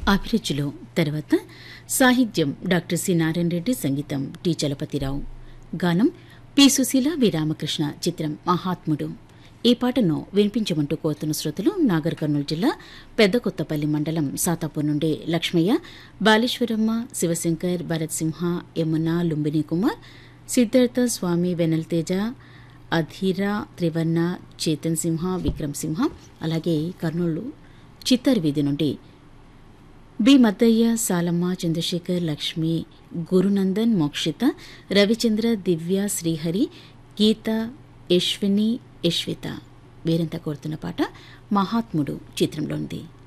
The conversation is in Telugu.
అభిరుచిలో తర్వాత సాహిత్యం డాక్టర్ సి నారాయణ రెడ్డి సంగీతం టి చలపతిరావు గానం పి సుశీల వి రామకృష్ణ చిత్రం మహాత్ముడు ఈ పాటను వినిపించమంటూ కోరుతున్న శ్రోతలు నాగర్ కర్నూలు జిల్లా పెద్ద కొత్తపల్లి మండలం సాతాపూర్ నుండి లక్ష్మయ్య బాలేశ్వరమ్మ శివశంకర్ భరత్ సింహ యమున లుంబిని కుమార్ సిద్ధార్థ స్వామి వెనల్తేజ అధీర త్రివర్ణ చేతన్ సింహ విక్రమ్ సింహ అలాగే కర్నూలు చిత్తర్ వీధి నుండి బి మద్దయ్య సాలమ్మ చంద్రశేఖర్ లక్ష్మి గురునందన్ మోక్షిత రవిచంద్ర దివ్య శ్రీహరి గీత యశ్విని యశ్విత వీరంతా కోరుతున్న పాట మహాత్ముడు చిత్రంలో ఉంది